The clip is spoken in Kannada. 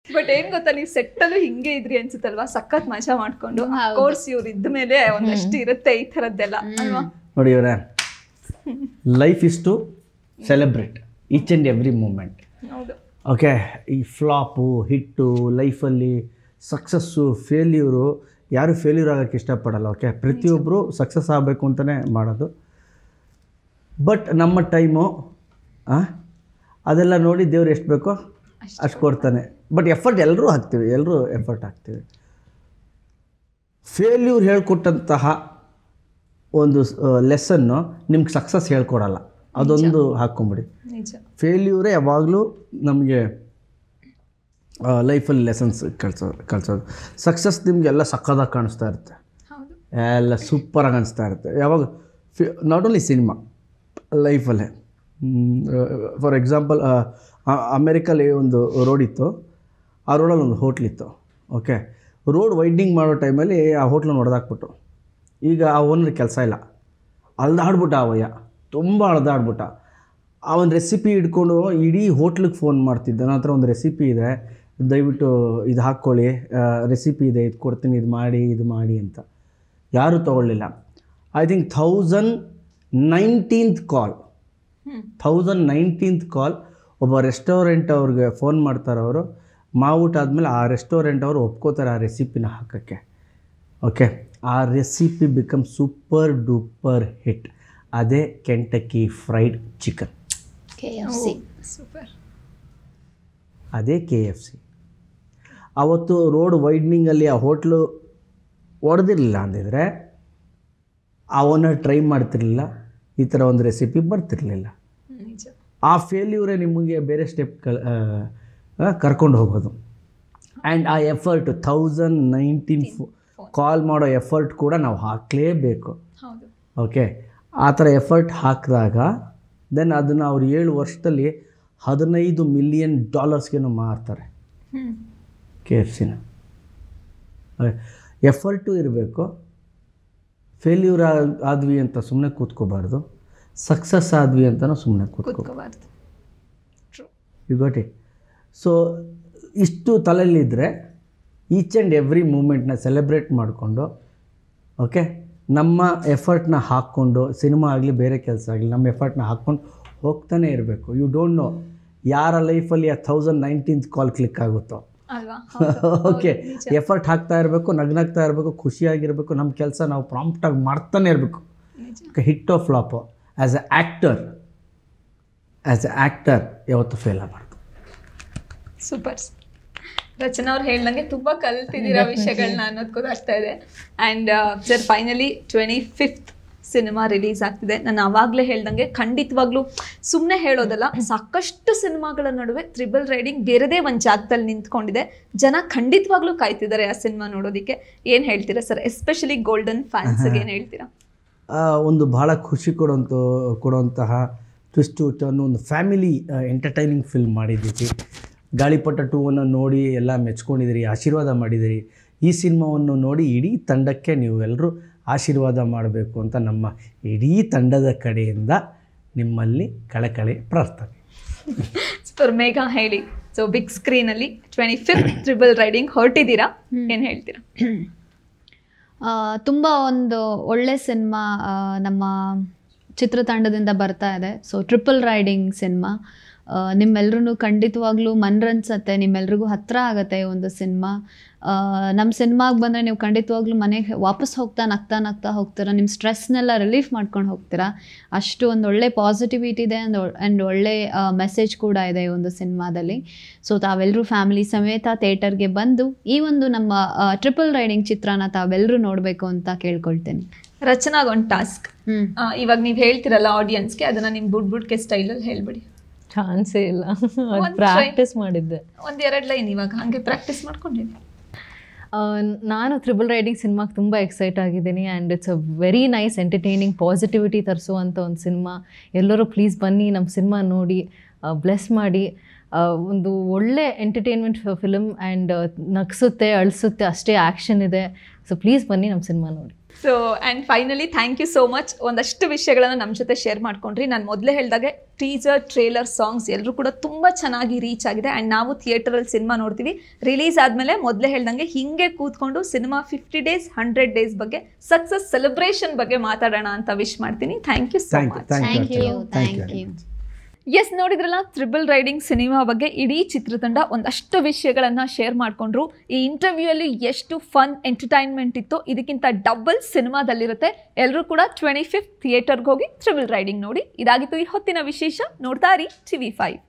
ಬಟ್ ಏನ್ ಗೊತ್ತಾ ನೀವು ಸೆಟ್ ಅಲ್ಲೂ ಹಿಂಗೆ ಇದ್ರಿ ಅನ್ಸುತ್ತಲ್ವಾ ಸಖತ್ ಮಜಾ ಮಾಡ್ಕೊಂಡು ಹೌದು. ಕೋರ್ಸ್ ಇವ್ರು ಇದ್ದ ಮೇಲೆ ಒಂದಷ್ಟು ಇರುತ್ತೆ ಈ ತರದ್ದೆಲ್ಲ ಅಲ್ವಾ ನೋಡಿ ಇವರೇ life is to celebrate each and every moment ಹೌದು ಓಕೆ ಈ ಫ್ಲಾಪು ಹಿಟ್ಟು ಲೈಫಲ್ಲಿ ಸಕ್ಸಸ್ಸು ಫೇಲ್ಯೂರು ಯಾರು ಫೇಲ್ಯೂರ್ ಆಗೋಕ್ಕೆ ಇಷ್ಟಪಡಲ್ಲ ಓಕೆ ಪ್ರತಿಯೊಬ್ಬರು ಸಕ್ಸಸ್ ಆಗಬೇಕು ಅಂತಲೇ ಮಾಡೋದು ಬಟ್ ನಮ್ಮ ಟೈಮು ಅದೆಲ್ಲ ನೋಡಿ ದೇವ್ರು ಎಷ್ಟು ಬೇಕೋ ಅಷ್ಟು ಕೊಡ್ತಾನೆ ಬಟ್ ಎಫರ್ಟ್ ಎಲ್ಲರೂ ಹಾಕ್ತೀವಿ ಎಲ್ಲರೂ ಎಫರ್ಟ್ ಹಾಕ್ತೀವಿ ಫೇಲ್ಯೂರ್ ಹೇಳ್ಕೊಟ್ಟಂತಹ ಒಂದು ಲೆಸನ್ನು ನಿಮ್ಗೆ ಸಕ್ಸಸ್ ಹೇಳ್ಕೊಡಲ್ಲ ಅದೊಂದು ಹಾಕ್ಕೊಂಬಿಡಿ ನಿಜ ಫೇಲ್ಯೂರೇ ಯಾವಾಗಲೂ ನಮಗೆ ಲೈಫಲ್ಲಿ ಲೆಸನ್ಸ್ ಕಳ್ಸೋದು ಕಳ್ಸೋದು ಸಕ್ಸಸ್ ನಿಮಗೆಲ್ಲ ಸಕ್ಕದಾಗಿ ಕಾಣಿಸ್ತಾ ಇರುತ್ತೆ ಹೌದು ಎಲ್ಲ ಸೂಪರಾಗಿ ಅನಿಸ್ತಾ ಇರುತ್ತೆ ಯಾವಾಗ ಫಿ ನಾಟ್ ಓನ್ಲಿ ಸಿನಿಮಾ ಲೈಫಲ್ಲೇ ಫಾರ್ ಎಕ್ಸಾಂಪಲ್ ಅಮೇರಿಕಲ್ಲಿ ಒಂದು ರೋಡ್ ಇತ್ತು ಆ ರೋಡಲ್ಲಿ ಒಂದು ಹೋಟ್ಲಿತ್ತು ಓಕೆ ರೋಡ್ ವೈಡ್ನಿಂಗ್ ಮಾಡೋ ಟೈಮಲ್ಲಿ ಆ ಹೋಟ್ಲನ್ನ ಹೊಡೆದಾಕ್ಬಿಟ್ಟು ಈಗ ಆ ಓನರ್ ಕೆಲಸ ಇಲ್ಲ ಅಳ್ದಾಡ್ಬಿಟ್ಟ ಆ ವಯ್ಯ ತುಂಬ ಅಳ್ದಾಡ್ಬಿಟ್ಟ ಆ ಒಂದು ರೆಸಿಪಿ ಇಟ್ಕೊಂಡು ಇಡೀ ಹೋಟ್ಲಿಗೆ ಫೋನ್ ಮಾಡ್ತಿದ್ದ ನನ್ನ ಹತ್ರ ಒಂದು ರೆಸಿಪಿ ಇದೆ ದಯವಿಟ್ಟು ಇದು ಹಾಕ್ಕೊಳ್ಳಿ ರೆಸಿಪಿ ಇದೆ ಇದು ಕೊಡ್ತೀನಿ ಇದು ಮಾಡಿ ಇದು ಮಾಡಿ ಅಂತ ಯಾರೂ ತೊಗೊಳ್ಳಿಲ್ಲ ಐ ಥಿಂಕ್ ಥೌಸಂಡ್ ನೈನ್ಟೀನ್ತ್ ಕಾಲ್ ಹ್ಮ್ ಥೌಸಂಡ್ ನೈನ್ಟೀನ್ತ್ ಕಾಲ್ ಒಬ್ಬ ರೆಸ್ಟೋರೆಂಟ್ ಅವ್ರಿಗೆ ಫೋನ್ ಮಾಡ್ತಾರೆ ಅವರು ಮಾವುಟ ಆದಮೇಲೆ ಆ ರೆಸ್ಟೋರೆಂಟ್ ಅವರು ಒಪ್ಕೋತಾರೆ ಆ ರೆಸಿಪಿನ ಹಾಕೋಕ್ಕೆ ಓಕೆ ಆ recipe become super duper hit ಅದೇ Kentucky fried chicken K F C super ಅದೇ ಕೆ ಎಫ್ ಸಿ ಅವತ್ತು ರೋಡ್ ವೈಡ್ನಿಂಗಲ್ಲಿ ಆ ಹೋಟ್ಲು ಹೊಡೆದಿರಲಿಲ್ಲ ಅಂದಿದ್ರೆ ಆ ಓನರ್ ಟ್ರೈ ಮಾಡ್ತಿರ್ಲಿಲ್ಲ ಈ ಥರ ಒಂದು ರೆಸಿಪಿ ಬರ್ತಿರಲಿಲ್ಲ ನಿಜ ಆ ಫೇಲ್ಯೂರೇ ನಿಮಗೆ ಬೇರೆ ಸ್ಟೆಪ್ ಕಲ್ ಕರ್ಕೊಂಡು ಹೋಗೋದು ಆ್ಯಂಡ್ ಆ ಎಫರ್ಟ್ ಥೌಸಂಡ್ ನೈನ್ಟೀನ್ ಕಾಲ್ ಮಾಡೋ ಎಫರ್ಟ್ ಕೂಡ ನಾವು ಹಾಕಲೇಬೇಕು ಹೌದು ಓಕೆ ಆ ಥರ ಎಫರ್ಟ್ ಹಾಕಿದಾಗ ದೆನ್ ಅದನ್ನು ಅವ್ರು ಏಳು ವರ್ಷದಲ್ಲಿ ಹದಿನೈದು ಮಿಲಿಯನ್ ಡಾಲರ್ಸ್ಗೇನೋ ಮಾರ್ತಾರೆ ಹ್ಮ್ ಕೆ ಎಫ್ ಸಿನ ಎಫರ್ಟು ಇರಬೇಕು ಫೇಲ್ಯೂರ್ ಆದ್ವಿ ಅಂತ ಸುಮ್ಮನೆ ಕೂತ್ಕೋಬಾರ್ದು ಸಕ್ಸಸ್ ಆದ್ವಿ ಅಂತಲೂ ಸುಮ್ಮನೆ ಕೂತ್ಕೋ ಕೂತ್ಕೋಬಾರ್ದು true you got it so ಇಷ್ಟು ತಲೆಯಲ್ಲಿದ್ದರೆ ಈಚ್ ಆ್ಯಂಡ್ ಎವ್ರಿ ಮೂಮೆಂಟ್ನ ಸೆಲೆಬ್ರೇಟ್ ಮಾಡಿಕೊಂಡು ಓಕೆ ನಮ್ಮ ಎಫರ್ಟ್ನ ಹಾಕ್ಕೊಂಡು ಸಿನಿಮಾ ಆಗಲಿ ಬೇರೆ ಕೆಲಸ ಆಗಲಿ ನಮ್ಮ ಎಫರ್ಟ್ನ ಹಾಕ್ಕೊಂಡು ಹೋಗ್ತಾನೆ ಇರಬೇಕು ಯು ಡೋಂಟ್ ನೋ ಯಾರ ಲೈಫಲ್ಲಿ ಆ ಥೌಸಂಡ್ ನೈನ್ಟೀನ್ತ್ ಕಾಲ್ ಕ್ಲಿಕ್ ಆಗುತ್ತೋ ಅಲ್ವಾ ಓಕೆ ಎಫರ್ಟ್ ಹಾಕ್ತಾ ಇರಬೇಕು ನಗ್ನಾಗ್ತಾ ಇರಬೇಕು ಖುಷಿಯಾಗಿರಬೇಕು ನಮ್ಮ ಕೆಲಸ ನಾವು ಪ್ರಾಂಪ್ಟಾಗಿ ಮಾಡ್ತಾನೆ ಇರಬೇಕು ನಿಜ hit of flop as a actor as a actor ಯಾವತ್ತೂ ಫೇಲ್ ಆಗಬಾರ್ದು ಸೂಪರ್ ರಚನಾ ಅವ್ರು ಹೇಳ್ದಂಗೆ ತುಂಬಾ ಕಲ್ತಿದ್ದೀರಾ ವಿಷಯಗಳನ್ನ ಅನ್ನೋದು ಗೊತ್ತಾಗ್ತಾ ಇದೆ and sir finally twenty fifth cinema release ಆಗ್ತಿದೆ ನಾನು ಆವಾಗಲೇ ಹೇಳ್ದಂಗೆ ಖಂಡಿತವಾಗ್ಲೂ ಸುಮ್ಮನೆ ಹೇಳೋದಲ್ಲ ಸಾಕಷ್ಟು ಸಿನಿಮಾಗಳ ನಡುವೆ ತ್ರಿಬಲ್ ರೈಡಿಂಗ್ ಬೇರೆದೇ ಒಂದು ಜಾಗದಲ್ಲಿ ನಿಂತ್ಕೊಂಡಿದೆ ಜನ ಖಂಡಿತವಾಗ್ಲೂ ಕಾಯ್ತಿದ್ದಾರೆ ಆ ಸಿನಿಮಾ ನೋಡೋದಕ್ಕೆ ಏನು ಹೇಳ್ತೀರಾ ಸರ್ ಎಸ್ಪೆಷಲಿ ಗೋಲ್ಡನ್ ಫ್ಯಾನ್ಸ್ಗೆ ಏನು ಹೇಳ್ತೀರಾ ಆ, ಒಂದು ಭಾಳ ಖುಷಿ ಕೊಡುವಂಥ ಕೊಡುವಂತಹ ಟ್ವಿಸ್ಟು ಟರ್ನು ಒಂದು ಫ್ಯಾಮಿಲಿ ಎಂಟರ್ಟೈನಿಂಗ್ ಫಿಲ್ಮ್ ಮಾಡಿದ್ದೀವಿ ಗಾಳಿಪಟ ಟೂವನ್ನು ನೋಡಿ ಎಲ್ಲ ಮೆಚ್ಕೊಂಡಿದ್ದೀರಿ ಆಶೀರ್ವಾದ ಮಾಡಿದ್ದೀರಿ ಈ ಸಿನಿಮಾವನ್ನು ನೋಡಿ ಇಡೀ ತಂಡಕ್ಕೆ ನೀವು ಎಲ್ಲರೂ ಆಶೀರ್ವಾದ ಮಾಡಬೇಕು ಅಂತ ನಮ್ಮ ಇಡೀ ತಂಡದ ಕಡೆಯಿಂದ ನಿಮ್ಮಲ್ಲಿ ಕಳಕಳಿ ಪ್ರಾರ್ಥನೆ ಸರ್ ಮೇಘ ಹೇಳಿ ಸೊ ಬಿಗ್ ಸ್ಕ್ರೀನಲ್ಲಿ ಟ್ವೆಂಟಿ ಫಿಫ್ತ್ ತ್ರಿಬಲ್ ರೈಡಿಂಗ್ ಹೊರಟಿದ್ದೀರಾ ಏನು ಹೇಳ್ತೀರಾ ತುಂಬ ಒಂದು ಒಳ್ಳೆ ಸಿನಿಮಾ ನಮ್ಮ ಚಿತ್ರತಂಡದಿಂದ ಬರ್ತಾ ಇದೆ ಸೊ ಟ್ರಿಪಲ್ ರೈಡಿಂಗ್ ಸಿನಿಮಾ ನಿಮ್ಮೆಲ್ರೂ ಖಂಡಿತವಾಗ್ಲೂ ಮನರಂಜತ್ತೆ ನಿಮ್ಮೆಲ್ರಿಗೂ ಹತ್ರ ಆಗುತ್ತೆ ಈ ಒಂದು ಸಿನಿಮಾ ನಮ್ಮ ಸಿನಿಮಾಗೆ ಬಂದರೆ ನೀವು ಖಂಡಿತವಾಗ್ಲೂ ಮನೆಗೆ ವಾಪಸ್ ಹೋಗ್ತಾ ನಗ್ತಾ ನಗ್ತಾ ಹೋಗ್ತೀರಾ ನಿಮ್ಮ ಸ್ಟ್ರೆಸ್ನೆಲ್ಲ ರಿಲೀಫ್ ಮಾಡ್ಕೊಂಡು ಹೋಗ್ತೀರಾ ಅಷ್ಟು ಒಂದು ಒಳ್ಳೆ ಪಾಸಿಟಿವಿಟಿ ಇದೆ ಆ್ಯಂಡ್ ಆ್ಯಂಡ್ ಒಳ್ಳೆ ಮೆಸೇಜ್ ಕೂಡ ಇದೆ ಈ ಒಂದು ಸಿನಿಮಾದಲ್ಲಿ ಸೊ ತಾವೆಲ್ಲರೂ ಫ್ಯಾಮಿಲಿ ಸಮೇತ ಥಿಯೇಟರ್ಗೆ ಬಂದು ಈ ಒಂದು ನಮ್ಮ ಟ್ರಿಪಲ್ ರೈಡಿಂಗ್ ಚಿತ್ರನ ತಾವೆಲ್ಲರೂ ನೋಡಬೇಕು ಅಂತ ಕೇಳ್ಕೊಳ್ತೇನೆ ರಚನಾಗ್ ಒಂದು ಟಾಸ್ಕ್ ಹ್ಞೂ ಇವಾಗ ನೀವು ಹೇಳ್ತಿರಲ್ಲ ಆಡಿಯನ್ಸ್ಗೆ ಅದನ್ನ ನಿಮ್ ಬುಡ್ ಬುಡ್ಕೆ ಸ್ಟೈಲಲ್ಲಿ ಹೇಳ್ಬಿಡಿ ಚಾನ್ಸೇ ಇಲ್ಲ ಒಂದ್ ಪ್ರಾಕ್ಟೀಸ್ ಮಾಡಿದ್ದೆ ಒಂದ್ ಎರಡ್ ಲೈನ್ ಇವಾಗ ಹಂಗೆ ಪ್ರಾಕ್ಟೀಸ್ ಮಾಡ್ಕೊಂಡಿನಿ ಆ, ನಾನು ತ್ರಿಬಲ್ ರೈಡಿಂಗ್ ಸಿನಿಮಾಗೆ ತುಂಬ ಎಕ್ಸೈಟ್ ಆಗಿದ್ದೀನಿ and it's a very nice entertaining positivity ತರಿಸುವಂಥ ಒಂದು ಸಿನಿಮಾ ಎಲ್ಲರೂ ಪ್ಲೀಸ್ ಬನ್ನಿ ನಮ್ಮ ಸಿನಿಮಾ ನೋಡಿ ಬ್ಲೆಸ್ ಮಾಡಿ ಆ, ಒಂದು ಒಳ್ಳೆ ಎಂಟರ್ಟೈನ್ಮೆಂಟ್ ಫಿಲಮ್ ಆ್ಯಂಡ್ ನಗಿಸುತ್ತೆ ಅಳಿಸುತ್ತೆ ಅಷ್ಟೇ ಆ್ಯಕ್ಷನ್ ಇದೆ ಸೊ ಪ್ಲೀಸ್ ಬನ್ನಿ ನಮ್ಮ ಸಿನಿಮಾ ನೋಡಿ so and finally thank you so much ಒಂದಷ್ಟು ವಿಷಯಗಳನ್ನು ನಮ್ಮ ಜೊತೆ ಶೇರ್ ಮಾಡ್ಕೊಂಡ್ರಿ ನಾನು ಮೊದಲೇ ಹೇಳಿದಾಗೆ ಟೀಸರ್ ಟ್ರೇಲರ್ ಸಾಂಗ್ಸ್ ಎಲ್ಲರೂ ಕೂಡ ತುಂಬ ಚೆನ್ನಾಗಿ ರೀಚ್ ಆಗಿದೆ ಆ್ಯಂಡ್ ನಾವು ಥಿಯೇಟರಲ್ಲಿ ಸಿನಿಮಾ ನೋಡ್ತೀವಿ ರಿಲೀಸ್ ಆದಮೇಲೆ ಮೊದಲೇ ಹೇಳ್ದಂಗೆ ಹಿಂಗೆ ಕೂತ್ಕೊಂಡು cinema fifty days hundred days ಬಗ್ಗೆ ಸಕ್ಸಸ್ ಸೆಲೆಬ್ರೇಷನ್ ಬಗ್ಗೆ ಮಾತಾಡೋಣ ಅಂತ ವಿಶ್ ಮಾಡ್ತೀನಿ thank you so thank you much thank you thank you thank you yes ನೋಡಿದ್ರಲ್ಲ ತ್ರಿಬಲ್ ರೈಡಿಂಗ್ ಸಿನಿಮಾ ಬಗ್ಗೆ ಇಡೀ ಚಿತ್ರತಂಡ ಒಂದಷ್ಟು ವಿಷಯಗಳನ್ನು ಶೇರ್ ಮಾಡಿಕೊಂಡ್ರು ಈ ಇಂಟರ್ವ್ಯೂ ಅಲ್ಲಿ ಎಷ್ಟು ಫನ್ ಎಂಟರ್ಟೈನ್ಮೆಂಟ್ ಇತ್ತು ಇದಕ್ಕಿಂತ ಡಬಲ್ ಸಿನಿಮಾದಲ್ಲಿರುತ್ತೆ ಎಲ್ಲರೂ ಕೂಡ ಟ್ವೆಂಟಿ ಫಿಫ್ತ್ ಥಿಯೇಟರ್ಗೆ ಹೋಗಿ ತ್ರಿಬಲ್ ರೈಡಿಂಗ್ ನೋಡಿ ಇದಾಗಿತ್ತು ಈ ಹೊತ್ತಿನ ವಿಶೇಷ ನೋಡ್ತಾ ಇರಿ ಟಿವಿ ಫೈವ್